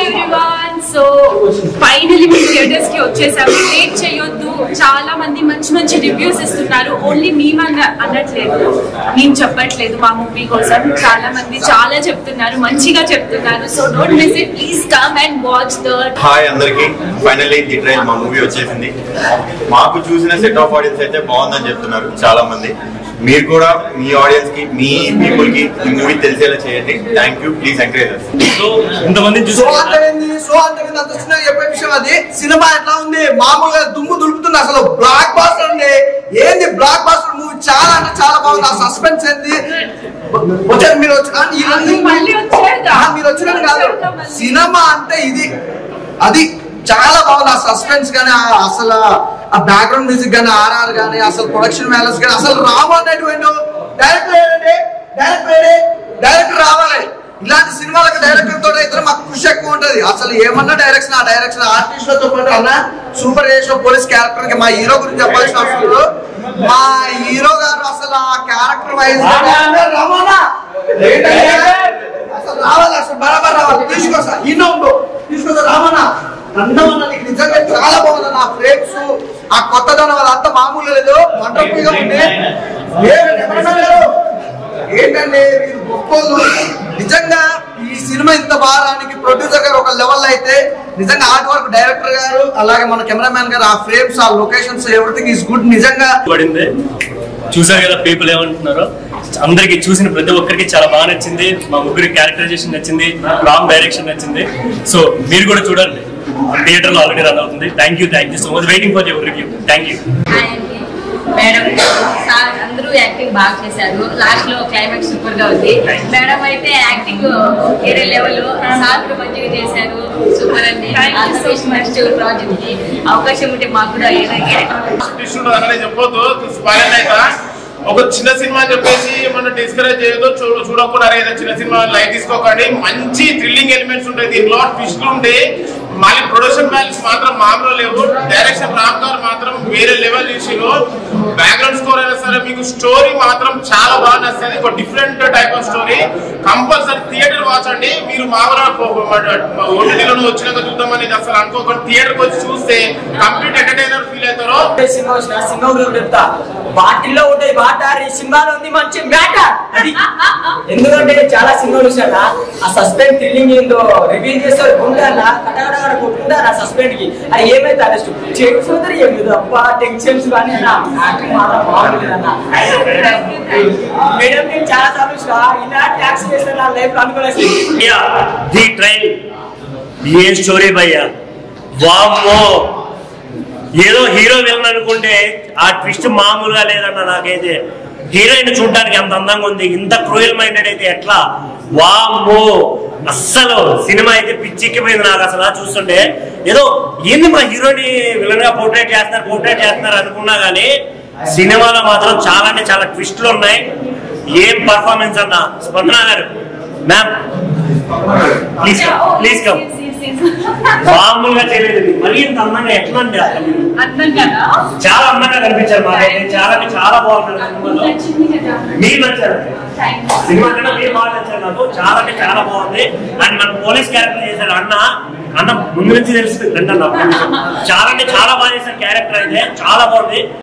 Everyone so finally మీ theatres కి వచ్చేసాము లేట్ చేయొద్దు చాలా మంది మంచి మంచి రివ్యూస్ ఇస్తున్నారు ఓన్లీ మేము అన్న అనట్లేదు మేము చెప్పట్లేదు మా మూవీ కోసం చాలా మంది చాలా చెప్తున్నారు మంచిగా చెప్తున్నారు so don't miss it please come and watch the hi అందరికి ఫైనల్లీ ది ట్రైల్ మా మూవీ వచ్చేసింది మాకు చూసిన సెట్ ఆఫ్ ఆడియన్స్ అయితే బాగుందని చెప్తున్నారు చాలా మంది మీరు కూడా మీ ఆడియన్స్ కి మీ పీపుల్ కి ఈ మూవీ తెలిసేలా చేయండి thank you please encourage so ఇంతమందిని సో చూసి అంతమైంది సో అంతమైంది అంత చిన్న చెప్పే విషయం అది సినిమా ఎట్లా ఉంది మామూలుగా దుమ్ము దులుపుతుంది అసలు బ్లాక్ బాస్టర్ అండి ఏంది బ్లాక్ బాస్టర్ మూవీ చాలా అంటే చాలా బాగుంది ఆ సస్పెన్స్ ఏంది వచ్చారు మీరు వచ్చి ఆ, ఈ రెండు- మళ్ళీ వచ్చారుగా. ఆ, మీరు వచ్చినట్టు కాదు వచ్చారుగా మళ్ళీ. సినిమా అంటే ఇది అది చాలా బాగుంది ఆ సస్పెన్స్ గానీ ఆ అసలు ఆ బ్యాక్గ్రౌండ్ మ్యూజిక్ గానీ ఆర్ఆర్ గానీ అసలు ప్రొడక్షన్ వాల్యూస్ గానీ అసలు రాము అనేటువంటి డైరెక్టర్ ఏడండి డైరెక్టర్ ఏడే డైరెక్టర్ రావాలి ఇలాంటి సినిమాలకు డైరెక్టర్ తోటి అయితే మాకు కృషి ఎక్కువ ఉంటది అసలు ఏమన్నా డైరెక్షన్ ఆ డైరెక్షన్ ఆర్టిస్ట్ లతో పాటు అన్న సూపర్ చేసిన పోలీస్ క్యారెక్టర్ కి మా హీరో గురించి చెప్పాల్సిన అవసరం లేదు మా హీరో గారు అసలు ఆ క్యారెక్టర్ వైజ్ రమణ అసలు రావాలి అసలు బరాబర్ రావాలి తీసుకొస్తా ఈయన ఉండు తీసుకొస్తా రామన్న అన్నమన్న నీకు నిజంగా చాలా బాగుంది నా ఫ్రేమ్స్ ఆ కొత్తదనం అదంతా మామూలు లేదు వండర్ఫుల్ గా ఉంది ఏమండి, ఎక్కడన్నా లేరు? ఏంటండి మీరు గొప్పోళ్ళు నిజంగా ఈ సినిమా ఇంత బాగానికి ప్రొడ్యూసర్ గారు ఒక లెవెల్ అయితే నిజంగా ఆర్ట్ వర్క్ డైరెక్టర్ గారు అలాగే మన కెమెరామ్యాన్ గారు ఆ ఫ్రేమ్స్ ఆ లొకేషన్స్ ఎవ్రీథింగ్ ఈస్ గుడ్ నిజంగా పడింది చూసారు కదా పీపుల్ ఏమంటున్నారో అందరికి చూసిన ప్రతి ఒక్కరికి చాలా బాగా నచ్చింది మా ముగ్గురి క్యారెక్టరైజేషన్ నచ్చింది రామ్ డైరెక్షన్ నచ్చింది సో మీరు కూడా చూడండి థియేటర్ లో ఆల్రెడీ రన్ అవుతుంది thank you thank you so much waiting for your review thank you hi అండి మేడం సార్ అందరూ యాక్టింగ్ బాగా చేశారు లాస్ట్ లో క్లైమాక్స్ సూపర్ గా ఉంది మేడం అయితే యాక్టింగ్ వేరే లెవెల్ సార్ కూడా మంచిగా చేశారు సూపర్ అండి నెక్స్ట్ ప్రాజెక్ట్ కి అవకాశం ఉంటే మాకు కూడా ఏదైనా కృష్ణుడు అనలే చెప్పొద్దు స్పాయిల్ అయితే ఒక చిన్న సినిమా అని చెప్పేసి మనం డిస్కరేజ్ చేయొద్దు చూ- చూడకుండా అరే ఏదో చిన్న సినిమా లైట్ తీసుకోకండి మంచి థ్రిల్లింగ్ ఎలిమెంట్స్ ఉంటాయి దీంట్లో ట్విస్ట్లు ఉంటాయి మళ్ళీ ప్రొడక్షన్ వాల్యూస్ మాత్రం మామూలు లేవు డైరెక్షన్ రామ్ గారు మాత్రం వేరే లెవెల్ చేసిరు బ్యాక్గ్రౌండ్ స్కోర్ అయినా సరే మీకు స్టోరీ మాత్రం చాలా బాగా నచ్చింది ఒక different type of story compulsory theatre watch అండి మీరు మామూలుగా ఓటీటీలో వచ్చినాక చూద్దామని అసలు అనుకోకుండా థియేటర్కి వచ్చి చూస్తే కంప్లీట్ ఎంటర్టైనర్ ఫీల్ అవుతారో సినిమా వచ్చిన సినిమా గురించి చెప్తా వాటిల్లో ఉండే వాటర్ ఈ సినిమాలో ఉంది మంచి మ్యాటర్ అది ఎందుకంటే చాలా సినిమాలు వచ్చాక ఆ సస్పెండ్ థ్రిల్లింగ్ ఏందో రివీల్ చేస్తారు గుండాలా కటకడ కొట్టుందా ఆ సస్పెండ్ కి అది ఏమైతే అరెస్ట్ చేయకపోతే ఏం లేదు అబ్బా టెన్షన్స్ కానీ అన్న యాక్టింగ్ మాత్రం బాగుంటుంది అన్న మేడం నేను చాలా సార్లు చూసిన ఇలా ట్యాక్స్ చేస్తే నా లైఫ్ అనుకోలేదు భయ్యా ది ట్రైల్ ఏ స్టోరీ భయ్యా వామ్మో ఏదో హీరో విలన్ అనుకుంటే ఆ ట్విస్ట్ మామూలుగా లేదన్న నాకైతే హీరోయిన్ చూడడానికి అంత అందంగా ఉంది ఇంత క్రూయల్ మైండెడ్ అయితే ఎట్లా వామ్మో అస్సలు సినిమా అయితే పిచ్చెక్కిపోయింది నాకు అసలు చూస్తుంటే ఏదో ఏంది మా హీరోని విలన్ గా పోర్ట్రేట్ చేస్తున్నారు పోర్ట్రేట్ చేస్తున్నారు అనుకున్నా గానీ సినిమాలో మాత్రం చాలా అంటే చాలా ట్విస్ట్లు ఉన్నాయి ఏం పర్ఫార్మెన్స్ అన్న స్పందన గారు మ్యామ్ ప్లీజ్ ప్లీజ్ కమ్ మామూలుగా చేయలేదు ఇది. మరీ ఇంత అందంగా ఎట్లా అంటే అసలు మీరు? అర్థం కదా చాలా అందంగా కనిపించారు మాకైతే చాలా అంటే చాలా బాగున్నారు సినిమాలో నచ్చింది కదా మీరు నచ్చారు థ్యాంక్ యూ సినిమా కన్నా మీరు బాగా నచ్చారు నాకు చాలా అంటే చాలా బాగుంది అండ్ మన పోలీస్ క్యారెక్టర్ చేశారు అన్న అన్న ముందు నుంచి తెలుస్తుంది అంటే నాకు చాలా అంటే చాలా బాగా చేశారు క్యారెక్టర్ అయితే చాలా బాగుంది